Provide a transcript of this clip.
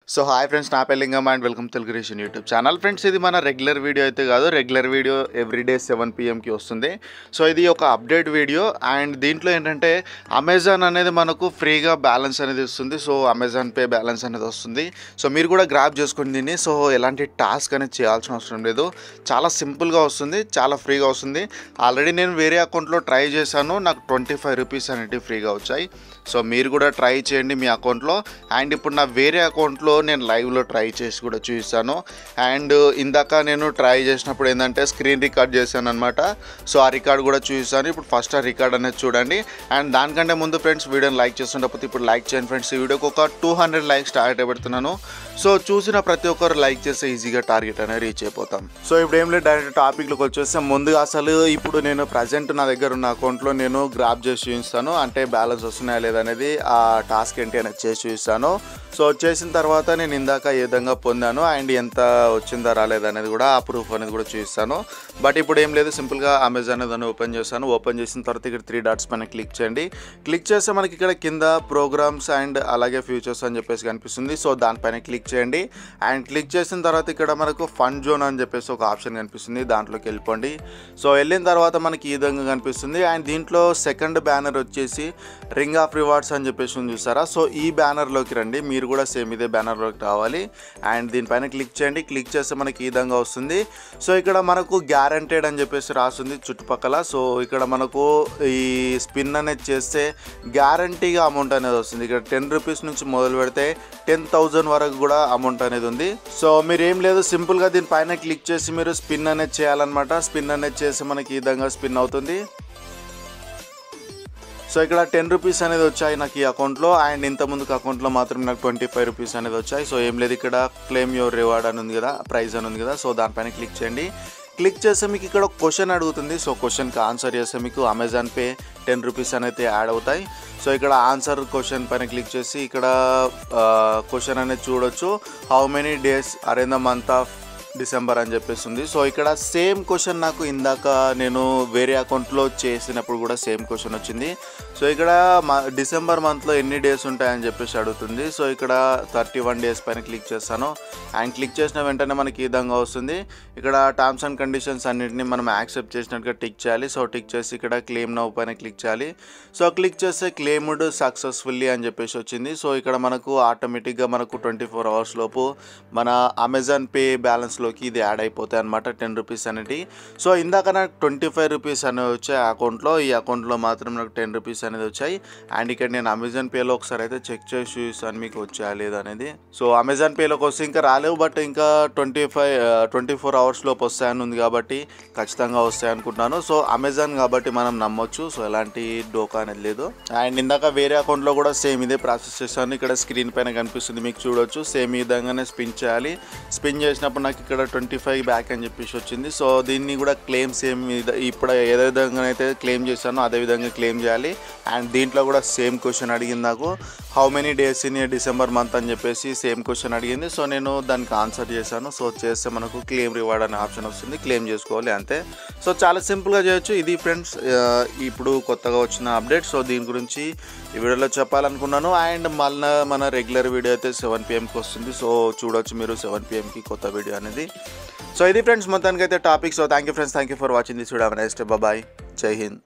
so hi friends నా పెళ్ళింగం and welcome Telugu ration YouTube channel friends ఇది మన రెగ్యులర్ వీడియో అయితే కాదు రెగ్యులర్ వీడియో ఎవ్రీడే సెవెన్ పిఎంకి వస్తుంది సో ఇది ఒక అప్డేట్ వీడియో అండ్ దీంట్లో ఏంటంటే అమెజాన్ అనేది మనకు ఫ్రీగా బ్యాలెన్స్ అనేది ఇస్తుంది సో అమెజాన్ పే బ్యాలెన్స్ అనేది వస్తుంది సో మీరు కూడా గ్రాప్ చేసుకుని దీన్ని సో ఎలాంటి టాస్క్ అనేది చేయాల్సిన అవసరం లేదు చాలా సింపుల్గా వస్తుంది చాలా ఫ్రీగా వస్తుంది ఆల్రెడీ నేను వేరే అకౌంట్లో ట్రై చేశాను నాకు ట్వంటీ ఫైవ్ రూపీస్ అనేవి ఫ్రీగా వచ్చాయి సో మీరు కూడా ట్రై చేయండి మీ అకౌంట్లో అండ్ ఇప్పుడు నా వేరే అకౌంట్లో నేను లైవ్లో ట్రై చేసి కూడా చూపిస్తాను అండ్ ఇందాక నేను ట్రై చేసినప్పుడు ఏంటంటే స్క్రీన్ రికార్డ్ చేశాను అనమాట సో ఆ రికార్డ్ కూడా చూపిస్తాను ఇప్పుడు ఫస్ట్ ఆ రికార్డ్ అనేది చూడండి అండ్ దానికంటే ముందు ఫ్రెండ్స్ వీడియోని లైక్ చేస్తుండకపోతే ఇప్పుడు లైక్ చేయండి ఫ్రెండ్స్ ఈ వీడియోకి ఒక టూ హండ్రెడ్ లైక్స్ టార్గెట్ పెడుతున్నాను సో చూసిన ప్రతి ఒక్కరు లైక్ చేస్తే ఈజీగా టార్గెట్ అనేది రీచ్ అయిపోతాం సో ఇప్పుడు ఏం లేదు డైరెక్ట్ టాపిక్లోకి వచ్చేస్తే ముందుగా అసలు ఇప్పుడు నేను ప్రజెంట్ నా దగ్గర ఉన్న అకౌంట్లో నేను గ్రాప్ చేసి చూపిస్తాను అంటే బ్యాలెన్స్ వస్తున్నాయా లేదనేది ఆ టాస్క్ ఏంటి అనేది చేసి చూపిస్తాను సో చేసిన తర్వాత నేను ఇందాక ఏ విధంగా పొందాను అండ్ ఎంత వచ్చిందా రాలేదనేది కూడా ఆ ప్రూఫ్ అనేది కూడా చూపిస్తాను బట్ ఇప్పుడు ఏం లేదు సింపుల్గా అమెజాన్ దాన్ని ఓపెన్ చేస్తాను ఓపెన్ చేసిన తర్వాత ఇక్కడ త్రీ డాట్స్ పైన క్లిక్ చేయండి క్లిక్ చేస్తే మనకి ఇక్కడ కింద ప్రోగ్రామ్స్ అండ్ అలాగే ఫ్యూచర్స్ అని చెప్పేసి కనిపిస్తుంది సో దానిపైన క్లిక్ చేయండి అండ్ క్లిక్ చేసిన తర్వాత ఇక్కడ మనకు ఫండ్ జోన్ అని చెప్పేసి ఒక ఆప్షన్ కనిపిస్తుంది దాంట్లోకి వెళ్ళిపోండి సో వెళ్ళిన తర్వాత మనకి ఈ విధంగా కనిపిస్తుంది అండ్ దీంట్లో సెకండ్ బ్యానర్ వచ్చేసి రింగ్ ఆఫ్ రివార్డ్స్ అని చెప్పేసి ఉంది చూసారా సో ఈ బ్యానర్లోకి రండి మీరు కూడా సేమ్ ఇదే బ్యానర్లోకి రావాలి అండ్ దీనిపైన క్లిక్ చేయండి క్లిక్ చేస్తే మనకి ఈ విధంగా వస్తుంది సో ఇక్కడ మనకు గ్యారంటెడ్ అని చెప్పేసి రాస్తుంది చుట్టుపక్కల సో ఇక్కడ మనకు ఈ స్పిన్ అనేది చేస్తే గ్యారంటీగా అమౌంట్ అనేది వస్తుంది ఇక్కడ టెన్ రూపీస్ నుంచి మొదలు పెడితే టెన్ థౌజండ్ వరకు కూడా అమౌంట్ అనేది ఉంది సో మీరు ఏం లేదు సింపుల్గా దీనిపైన క్లిక్ చేసి మీరు స్పిన్ అనేది చేయాలన్నమాట స్పిన్ అనేది చేసి మనకి ఈ విధంగా స్పిన్ అవుతుంది సో ఇక్కడ టెన్ రూపీస్ అనేది వచ్చాయి నాకు ఈ అకౌంట్లో అండ్ ఇంత ముందుకు అకౌంట్లో మాత్రం నాకు ట్వంటీ ఫైవ్ రూపీస్ అనేది వచ్చాయి సో ఏం లేదు ఇక్కడ క్లెయిమ్ యువర్ రివార్డ్ అని ఉంది కదా ప్రైజ్ అని ఉంది కదా సో దానిపైన క్లిక్ చేయండి క్లిక్ చేస్తే మీకు ఇక్కడ క్వశ్చన్ అడుగుతుంది సో క్వశ్చన్కి ఆన్సర్ చేస్తే మీకు అమెజాన్ పే టెన్ రూపీస్ అనేది యాడ్ అవుతాయి సో ఇక్కడ ఆన్సర్ క్వశ్చన్ పైన క్లిక్ చేసి ఇక్కడ క్వశ్చన్ అనేది చూడొచ్చు how many days are the month of December అని చెప్పేసి ఉంది సో ఇక్కడ సేమ్ క్వశ్చన్ నాకు ఇందాక నేను వేరే అకౌంట్లో చేసినప్పుడు కూడా సేమ్ క్వశ్చన్ వచ్చింది సో ఇక్కడ మా డిసెంబర్ మంత్లో ఎన్ని డేస్ ఉంటాయని చెప్పేసి అడుగుతుంది సో ఇక్కడ థర్టీ వన్ డేస్ పైన క్లిక్ చేస్తాను అండ్ క్లిక్ చేసిన వెంటనే మనకి ఈ విధంగా వస్తుంది ఇక్కడ టర్మ్స్ అండ్ కండిషన్స్ అన్నింటినీ మనం యాక్సెప్ట్ చేసినట్టుగా టిక్ చేయాలి సో టిక్ చేసి ఇక్కడ క్లెయిమ్ నౌ పైన క్లిక్ చేయాలి సో క్లిక్ చేస్తే క్లెయిమ్డ్ సక్సెస్ఫుల్లీ అని చెప్పేసి వచ్చింది సో ఇక్కడ మనకు ఆటోమేటిక్గా మనకు ట్వంటీ ఫోర్ అవర్స్ లోపు మన అమెజాన్ పే బ్యాలెన్స్లోకి ఇది యాడ్ అయిపోతాయి అనమాట టెన్ రూపీస్ అనేది సో ఇందాక నాకు ట్వంటీ ఫైవ్ రూపీస్ అనేవి వచ్చాయి అకౌంట్లో ఈ అకౌంట్లో మాత్రం నాకు టెన్ రూపీస్ అనేది వచ్చాయి అండ్ ఇక్కడ నేను అమెజాన్ పేలో ఒకసారి అయితే చెక్ చేసి చూసాను మీకు వచ్చాయా లేదు అనేది సో అమెజాన్ పేలోకి వస్తే ఇంకా రాలేవు బట్ ఇంకా twenty five twenty four hours లోపు వస్తాయని ఉంది కాబట్టి ఖచ్చితంగా వస్తాయి అనుకుంటున్నాను సో అమెజాన్ కాబట్టి మనం నమ్మొచ్చు సో ఎలాంటి డోకా అనేది లేదు అండ్ ఇందాక వేరే అకౌంట్లో కూడా సేమ్ ఇదే ప్రాసెస్ చేస్తాను ఇక్కడ స్క్రీన్ పైన కనిపిస్తుంది మీకు చూడొచ్చు సేమ్ ఈ విధంగానే స్పిన్ చేయాలి స్పిన్ చేసినప్పుడు నాకు ఇక్కడ ట్వంటీ ఫైవ్ బ్యాక్ అని చెప్పేసి వచ్చింది సో దీన్ని కూడా క్లెయిమ్ సేమ్ ఇప్పుడు ఏ విధంగా అయితే క్లెయిమ్ చేశానో అదే విధంగా క్లెయిమ్ చేయాలి అండ్ దీంట్లో కూడా సేమ్ క్వశ్చన్ అడిగింది నాకు how many days in December month అని చెప్పేసి సేమ్ క్వశ్చన్ అడిగింది సో నేను దానికి ఆన్సర్ చేశాను సో చేస్తే మనకు క్లెయిమ్ రివార్డ్ అనే ఆప్షన్ వస్తుంది క్లెయిమ్ చేసుకోవాలి అంతే సో చాలా సింపుల్గా చేయొచ్చు ఇది ఫ్రెండ్స్ ఇప్పుడు కొత్తగా వచ్చిన అప్డేట్ సో దీని గురించి ఈ వీడియోలో చెప్పాలనుకున్నాను అండ్ మళ్ళీ మన రెగ్యులర్ వీడియో అయితే సెవెన్ పిఎంకి వస్తుంది సో చూడొచ్చు మీరు సెవెన్ పిఎంకి కొత్త వీడియో అనేది సో ఇది ఫ్రెండ్స్ మొత్తానికి అయితే topic so thank you friends thank you for watching this video next bye Jai Hind